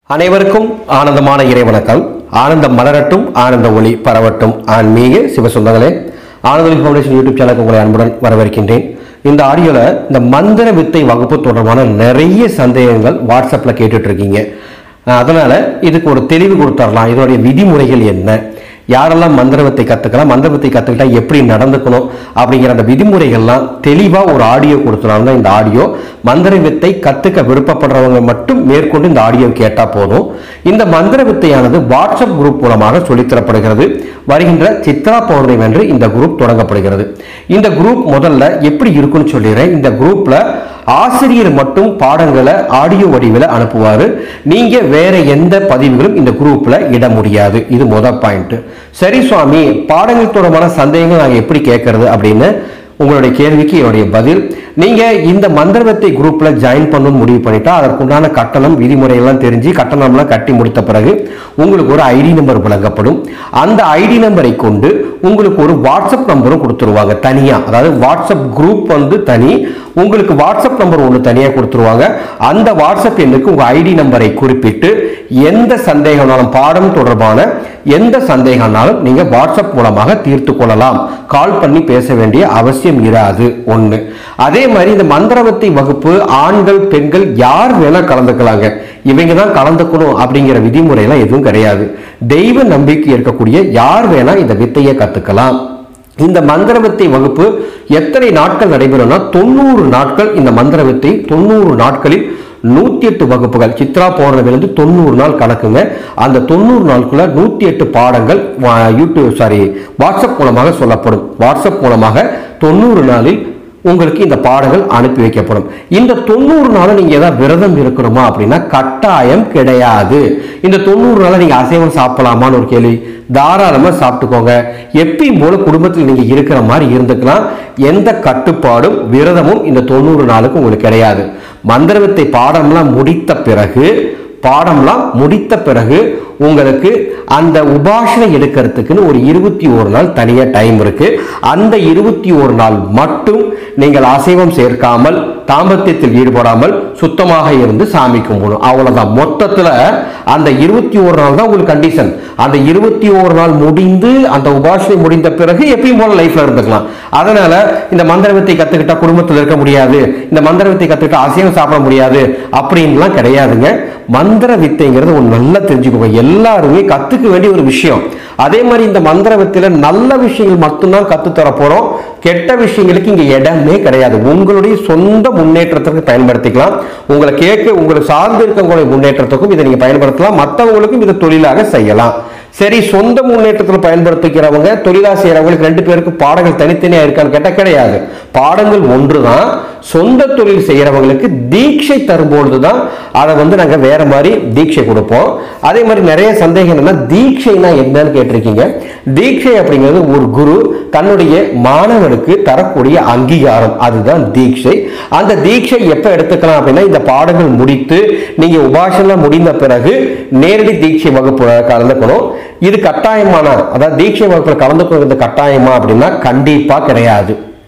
அனைவருக்கும் ஆனந்தமான இறைவணக்கம் ஆனந்தம் மலரட்டும் ஆனந்த ஒளி பரவட்டும் ஆன்மீக சிவசொந்தங்களே ஆனந்தொலி ஃபவுண்டேஷன் யூடியூப் சேனலுக்கு உங்களை அன்புடன் வரவேற்கின்றேன் இந்த ஆடியோவில் இந்த மந்திர வித்தை வகுப்பு தொடர்பான நிறைய சந்தேகங்கள் வாட்ஸ்அப்பில் கேட்டுட்டு இருக்கீங்க அஹ் அதனால இதுக்கு ஒரு தெளிவு கொடுத்துடலாம் இதோடைய விதிமுறைகள் என்ன யாரெல்லாம் மந்திரவத்தை கற்றுக்கலாம் மந்திரவத்தை கற்றுக்கிட்டா எப்படி நடந்துக்கணும் அப்படிங்கிற அந்த விதிமுறைகள்லாம் தெளிவாக ஒரு ஆடியோ கொடுத்தனால தான் இந்த ஆடியோ மந்திர வித்தை கற்றுக்க விருப்பப்படுறவங்க மட்டும் மேற்கொண்டு இந்த ஆடியோ கேட்டால் போதும் இந்த மந்திர வித்தையானது வாட்ஸ்அப் குரூப் மூலமாக சொல்லித்தரப்படுகிறது வருகின்ற சித்ரா பௌர்ணமி என்று இந்த குரூப் தொடங்கப்படுகிறது இந்த குரூப் முதல்ல எப்படி இருக்குன்னு சொல்லிடுறேன் இந்த குரூப்ல ஆசிரியர் மட்டும் பாடங்களை ஆடியோ வடிவில் அனுப்புவார் நீங்க வேற எந்த பதிவுகளும் இந்த குரூப்ல இட முடியாது இது முதல் பாயிண்ட் சரி சுவாமி பாடங்கள் தொடர்பான சந்தேகங்கள் நாங்கள் எப்படி கேட்கறது அப்படின்னு உங்களுடைய கேள்விக்கு என்னுடைய பதில் நீங்க இந்த மந்திரவத்தை குரூப்ல ஜாயின் பண்ணணும்னு முடிவு பண்ணிட்டா அதற்குண்டான கட்டணம் விதிமுறைகள்லாம் தெரிஞ்சு கட்டணம்லாம் கட்டி முடித்த பிறகு உங்களுக்கு ஒரு ஐடி நம்பர் வழங்கப்படும் அந்த ஐடி நம்பரை கொண்டு உங்களுக்கு ஒரு வாட்ஸ்அப் நம்பரும் கொடுத்துருவாங்க தனியா அதாவது வாட்ஸ்அப் குரூப் வந்து தனி உங்களுக்கு வாட்ஸ்அப் நம்பர் ஒன்று தனியாக கொடுத்துருவாங்க அந்த வாட்ஸ்அப் எண்ணுக்கு உங்கள் ஐடி நம்பரை குறிப்பிட்டு எந்த சந்தேகம்னாலும் பாடம் தொடர்பான எந்த சந்தேகம்னாலும் நீங்கள் வாட்ஸ்அப் மூலமாக தீர்த்து கொள்ளலாம் கால் பண்ணி பேச வேண்டிய அவசியம் இராது ஒன்று அதே மாதிரி இந்த மந்திரவத்தை வகுப்பு ஆண்கள் பெண்கள் யார் வேணா கலந்துக்கலாங்க இவங்க தான் கலந்துக்கணும் அப்படிங்கிற விதிமுறையெல்லாம் எதுவும் கிடையாது தெய்வ நம்பிக்கை இருக்கக்கூடிய யார் வேணா இந்த வித்தையை கத்துக்கலாம் இந்த மந்திரவித்தை வகுப்பு எத்தனை நாட்கள் நடைபெறும்னா தொண்ணூறு நாட்கள் இந்த மந்திரவித்தை தொண்ணூறு நாட்களில் நூத்தி எட்டு வகுப்புகள் சித்ரா பௌர்ணமிலிருந்து தொண்ணூறு நாள் கணக்குங்க அந்த தொண்ணூறு நாளுக்குள்ள நூத்தி எட்டு பாடங்கள் வா- யூடியூப் சாரி வாட்ஸ்அப் மூலமாக சொல்லப்படும் வாட்ஸ்அப் மூலமாக தொண்ணூறு நாளில் உங்களுக்கு இந்த பாடங்கள் அனுப்பி வைக்கப்படும் இந்த தொண்ணூறு நாள் நீங்க ஏதாவது விரதம் இருக்கணுமா அப்படின்னா கட்டாயம் கிடையாது இந்த தொண்ணூறு நாள் நீங்க அசைவம் சாப்பிடலாமான்னு ஒரு கேள்வி தாராளமா சாப்பிட்டுக்கோங்க எப்பயும் போல குடும்பத்தில் நீங்க இருக்கிற மாதிரி இருந்துக்கலாம் எந்த கட்டுப்பாடும் விரதமும் இந்த தொண்ணூறு நாளுக்கு உங்களுக்கு கிடையாது மந்திரவித்தை பாடம்லாம் முடித்த பிறகு பாடம்லாம் முடித்த பிறகு உங்களுக்கு அந்த உபாசனை எடுக்கிறதுக்குன்னு ஒரு இருபத்தி ஒரு நாள் தனியாக டைம் இருக்கு அந்த இருபத்தி ஒரு நாள் மட்டும் நீங்கள் அசைவம் சேர்க்காமல் தாம்பத்தியத்தில் ஈடுபடாமல் சுத்தமாக இருந்து சாமி கும்பிடணும் அவ்வளவுதான் மொத்தத்துல அந்த இருபத்தி ஒரு நாள் தான் உங்களுக்கு கண்டிஷன் அந்த இருபத்தி ஒரு நாள் முடிந்து அந்த உபாசனை முடிந்த பிறகு எப்பயும் போல லைஃப்ல இருந்துக்கலாம் அதனால இந்த மந்திரவித்தை கத்துக்கிட்டா குடும்பத்தில் இருக்க முடியாது இந்த மந்திரவித்தை கத்துக்கிட்டா அசைவம் சாப்பிட முடியாது அப்படின்லாம் கிடையாதுங்க மந்திர வித்தைங்கிறது ஒன்று நல்லா தெரிஞ்சுக்கோங்க எல்லாருமே கத்துக்க வேண்டிய ஒரு விஷயம் அதே மாதிரி இந்த மந்திர வித்தையில நல்ல விஷயங்கள் மட்டும்தான் கத்துத்தர போறோம் கெட்ட விஷயங்களுக்கு இங்க இடமே கிடையாது உங்களுடைய சொந்த முன்னேற்றத்திற்கு பயன்படுத்திக்கலாம் உங்களை கேட்க உங்களை சார்ந்து இருக்கவங்களுடைய முன்னேற்றத்துக்கும் இதை நீங்க பயன்படுத்தலாம் மற்றவங்களுக்கும் இதை தொழிலாக செய்யலாம் சரி சொந்த முன்னேற்றத்தில் பயன்படுத்திக்கிறவங்க தொழிலா செய்யறவங்களுக்கு ரெண்டு பேருக்கு பாடங்கள் தனித்தனியா இருக்கான்னு கேட்டா கிடையாது பாடங்கள் ஒன்றுதான் சொந்த தொழில் செய்யறவங்களுக்கு தீட்சை தரும்பொழுது தான் அதை வந்து நாங்க வேற மாதிரி தீட்சை கொடுப்போம் அதே மாதிரி நிறைய சந்தேகம் என்னன்னா தீட்சைனா என்னன்னு கேட்டிருக்கீங்க தீட்சை அப்படிங்கிறது ஒரு குரு தன்னுடைய மாணவனுக்கு தரக்கூடிய அங்கீகாரம் அதுதான் தீட்சை அந்த தீட்சை எப்ப எடுத்துக்கலாம் அப்படின்னா இந்த பாடங்கள் முடித்து நீங்க உபாசனை முடிந்த பிறகு நேரடி தீட்சை வகுப்பு கலந்துக்கணும் இது கட்டாயமான அதாவது தீட்சை வகுப்புல கலந்துக்கிறது கட்டாயமா அப்படின்னா கண்டிப்பா கிடையாது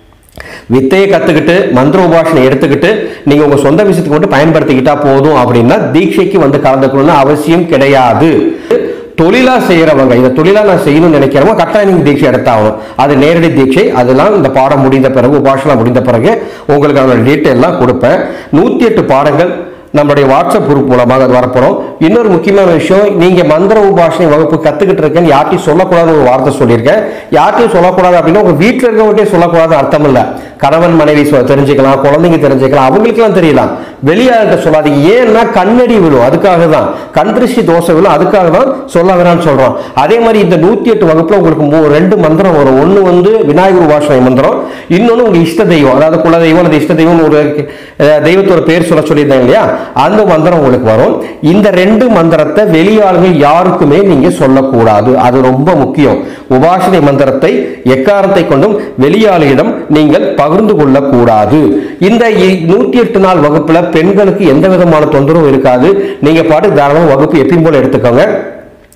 வித்தையை கத்துக்கிட்டு மந்திர உபாசனை எடுத்துக்கிட்டு நீங்க உங்க சொந்த விஷயத்துக்கு மட்டும் பயன்படுத்திக்கிட்டா போதும் அப்படின்னா தீட்சைக்கு வந்து கலந்துக்கணும்னு அவசியம் கிடையாது தொழிலா செய்யறவங்க இந்த தொழிலா நான் செய்யணும்னு நினைக்கிறவங்க கட்டாயம் நீங்க தீட்சை எடுத்தாகணும் அது நேரடி தீட்சை அதெல்லாம் இந்த பாடம் முடிந்த பிறகு உபாசனை முடிந்த பிறகு உங்களுக்கு அதோட டீட்டெயில் எல்லாம் கொடுப்பேன் நூத்தி எட்டு பாடங்கள் நம்மளுடைய வாட்ஸ்அப் குரூப் மூலமாக அது வரப்போறோம் இன்னொரு முக்கியமான விஷயம் நீங்க மந்திர உபாசனை வகுப்பு கத்துக்கிட்டு இருக்கேன்னு யார்ட்டையும் சொல்லக்கூடாதுன்னு ஒரு வார்த்தை சொல்லியிருக்கேன் யார்ட்டையும் சொல்லக்கூடாது அப்படின்னா உங்க வீட்டில் இருக்கவங்கள்ட்டே சொல்லக்கூடாது அர்த்தம் இல்லை கணவன் மனைவி சொ- தெரிஞ்சுக்கலாம் குழந்தைங்க தெரிஞ்சுக்கலாம் அவங்களுக்கெல்லாம் தெரியலாம் வெளியாள்கிட்ட சொல்லாதீங்க ஏன்னா கண்ணடி விழும் அதுக்காக தான் கண் திருஷ்டி தோசை விழும் அதுக்காக தான் சொல்ல வேணாம்னு சொல்றோம் அதே மாதிரி இந்த நூத்தி எட்டு வகுப்புல உங்களுக்கு மூ- ரெண்டு மந்திரம் வரும் ஒன்னு வந்து விநாயகர் உபாசனை மந்திரம் இன்னொன்னு உங்க இஷ்ட தெய்வம் அதாவது குல தெய்வம் அல்லது இஷ்ட தெய்வம் ஒரு அஹ், தெய்வத்தோட பேர் சொல்ல சொல்லியிருந்தேன் இல்லையா அந்த மந்திரம் உங்களுக்கு வரும் இந்த ரெண்டு மந்திரத்தை வெளியாள்கள் யாருக்குமே நீங்க சொல்லக்கூடாது அது ரொம்ப முக்கியம் உபாசனை மந்திரத்தை எக்காரத்தை கொண்டும் வெளியாளிடம் நீங்கள் பகிர்ந்து கொள்ளக்கூடாது இந்த இ- நூத்தி எட்டு நாள் வகுப்புல பெண்களுக்கு எந்த விதமான தொந்தரவும் இருக்காது நீங்க பாட்டு தாராளமாக வகுப்பு எப்பயும் போல எடுத்துக்கோங்க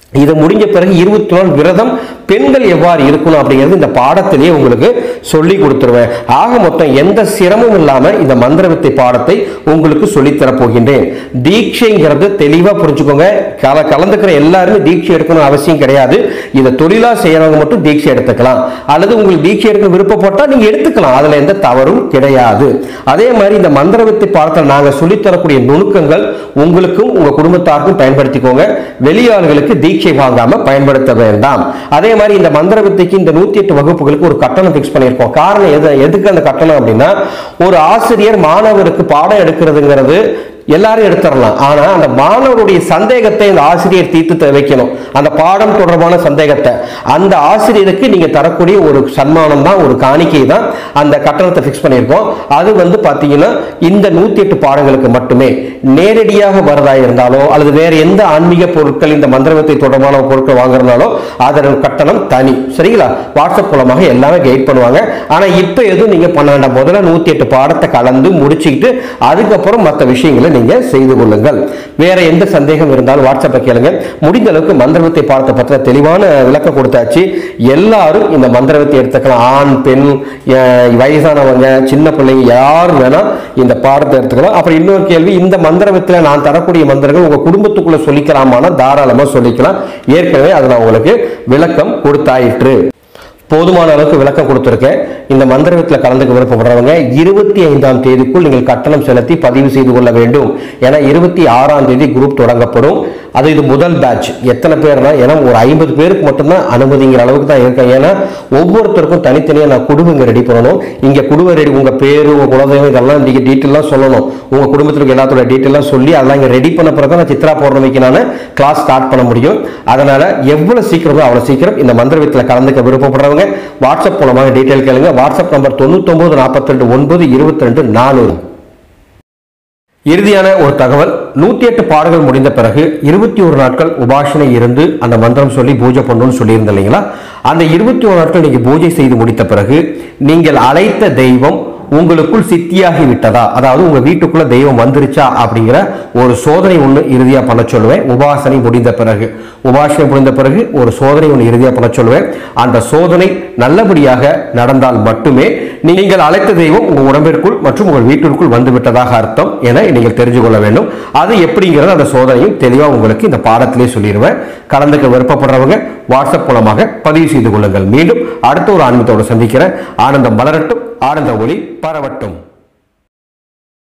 இது முடிஞ்ச பிறகு இருபத்தி நாள் விரதம் பெண்கள் எவ்வாறு இருக்கணும் அப்படிங்கிறது இந்த பாடத்திலேயே உங்களுக்கு சொல்லி கொடுத்துருவேன் ஆக மொத்தம் எந்த சிரமமும் இல்லாம இந்த மந்திரவித்தை பாடத்தை உங்களுக்கு சொல்லித்தர போகின்றேன் தீட்சைங்கிறது தெளிவா புரிஞ்சுக்கோங்க கல கலந்துக்கிற எல்லாருமே தீட்சை எடுக்கணும் அவசியம் கிடையாது இதை தொழிலா செய்யறவங்க மட்டும் தீட்சை எடுத்துக்கலாம் அல்லது உங்களுக்கு தீட்சை எடுக்க விருப்பப்பட்டா நீங்க எடுத்துக்கலாம் அதுல எந்த தவறும் கிடையாது அதே மாதிரி இந்த மந்திரவித்தை பாடத்தில் நாங்க சொல்லித்தரக்கூடிய நுணுக்கங்கள் உங்களுக்கும் உங்க குடும்பத்தாருக்கும் பயன்படுத்திக்கோங்க வெளியாள்களுக்கு தீட்சை வாங்காம பயன்படுத்த வேண்டாம் அதே மாதிரி இந்த மந்திர வித்தைக்கு இந்த நூத்தி எட்டு வகுப்புகளுக்கு ஒரு கட்டணம் பிக்ஸ் பண்ணியிருக்கோம் காரணம் எது எதுக்கு அந்த கட்டணம் அப்படின்னா ஒரு ஆசிரியர் மாணவருக்கு பாடம் எடுக்கிறதுங்கிறது எல்லாரும் எடுத்துடலாம் ஆனா அந்த மாணவருடைய சந்தேகத்தை இந்த ஆசிரியர் தீர்த்து த- வைக்கணும் அந்த பாடம் தொடர்பான சந்தேகத்தை அந்த ஆசிரியருக்கு நீங்க தரக்கூடிய ஒரு சன்மானம் தான் ஒரு காணிக்கை தான் அந்த கட்டணத்தை ஃபிக்ஸ் பண்ணியிருக்கோம் அது வந்து பாத்தீங்கன்னா இந்த நூத்தி எட்டு பாடங்களுக்கு மட்டுமே நேரடியாக வரதா இருந்தாலோ அல்லது வேற எந்த ஆன்மீக பொருட்கள் இந்த மந்திரவத்தை தொடர்பான பொருட்கள் வாங்குறதுனாலோ அதன் கட்டணம் தனி சரிங்களா வாட்ஸ்அப் மூலமாக எல்லாமே கைட் பண்ணுவாங்க ஆனா இப்ப எதுவும் நீங்க பண்ண வேண்டாம் முதல்ல நூத்தி எட்டு பாடத்தை கலந்து முடிச்சுக்கிட்டு அதுக்கப்புறம் மற்ற விஷயங்களை நீங்க செய்து கொள்ளுங்கள் வேற எந்த சந்தேகம் இருந்தாலும் வாட்ஸ்அப்பை கேளுங்க முடிந்த அளவுக்கு மந்திரவத்தை பாடத்தை பற்றின தெளிவான விளக்கம் கொடுத்தாச்சு எல்லாரும் இந்த மந்திரவத்தை எடுத்துக்கலாம் ஆண் பெண் அஹ் வயசானவங்க சின்ன பிள்ளைங்க யார் வேணா இந்த பாடத்தை எடுத்துக்கலாம் அப்புறம் இன்னொரு கேள்வி இந்த மந்திரவத்தில் நான் தரக்கூடிய மந்திரங்கள் உங்க குடும்பத்துக்குள்ள சொல்லிக்கலாமானா தாராளமா சொல்லிக்கலாம் ஏற்கனவே அதை நான் உங்களுக்கு விளக்கம் கொடுத்தாயிற்று போதுமான அளவுக்கு விளக்கம் கொடுத்துருக்கேன் இந்த மந்திரத்தில் கலந்துக்க விருப்பப்படுறவங்க இருபத்தி ஐந்தாம் தேதிக்குள் நீங்கள் கட்டணம் செலுத்தி பதிவு செய்து கொள்ள வேண்டும் ஏன்னா இருபத்தி ஆறாம் தேதி குரூப் தொடங்கப்படும் அது இது முதல் பேட்ச் எத்தனை பேர்னா ஏன்னா ஒரு ஐம்பது பேருக்கு மட்டும்தான் அனுமதிங்கிற அளவுக்கு தான் இருக்கேன் ஏன்னா ஒவ்வொருத்தருக்கும் தனித்தனியாக நான் குடும்பங்க ரெடி பண்ணணும் இங்கே குடும்ப ரெடி உங்கள் பேர் உங்கள் குலதெய்வம் இதெல்லாம் நீங்கள் டீட்டெயிலாக சொல்லணும் உங்கள் குடும்பத்தில் இருக்க எல்லாத்தோட டீட்டெயிலாக சொல்லி அதெல்லாம் இங்கே ரெடி பண்ண பிறகு தான் நான் சித்ரா பௌர்ணமிக்கு நான் கிளாஸ் ஸ்டார்ட் பண்ண முடியும் அதனால எவ்வளவு சீக்கிரமோ அவ்வளவு சீக்கிரம் இந்த மந்திரவித்தில் கலந்துக்க விருப்பப்படுறவங்க வாட்ஸ்அப் மூலமாக டீட்டெயில் கேளுங்க வாட்ஸ்அப் நம்பர் தொண்ணூத்தொன்பது நாற்பத்தி ரெண்டு ஒன்பது இருபத்தி ரெண்டு நானூறு இறுதியான ஒரு தகவல் நூத்தி எட்டு பாடல்கள் முடிந்த பிறகு இருபத்தி ஒரு நாட்கள் உபாசனை இருந்து அந்த மந்திரம் சொல்லி பூஜை பண்ணணும்னு சொல்லியிருந்தேன் இல்லைங்களா அந்த இருபத்தி ஒரு நாட்கள் நீங்க பூஜை செய்து முடித்த பிறகு நீங்கள் அழைத்த தெய்வம் உங்களுக்குள் சித்தியாகி விட்டதா அதாவது உங்க வீட்டுக்குள்ள தெய்வம் வந்துருச்சா அப்படிங்கிற ஒரு சோதனை ஒன்று இறுதியா பண்ண சொல்லுவேன் உபாசனை முடிந்த பிறகு உபாசனை முடிந்த பிறகு ஒரு சோதனை ஒன்று இறுதியா பண்ண சொல்லுவேன் அந்த சோதனை நல்லபடியாக நடந்தால் மட்டுமே நீங்கள் அழைத்த தெய்வம் உங்க உடம்பிற்குள் மற்றும் உங்கள் வீட்டிற்குள் வந்து விட்டதாக அர்த்தம் என நீங்கள் தெரிஞ்சு கொள்ள வேண்டும் அது எப்படிங்கிறது அந்த சோதனையும் தெளிவாக உங்களுக்கு இந்த பாடத்திலே சொல்லிடுவேன் கலந்துக்க விருப்பப்படுறவங்க வாட்ஸ்அப் மூலமாக பதிவு செய்து கொள்ளுங்கள் மீண்டும் அடுத்த ஒரு ஆன்மீகத்தோடு சந்திக்கிறேன் ஆனந்தம் மலரட்டும் ஆனந்த ஒளி பரவட்டும்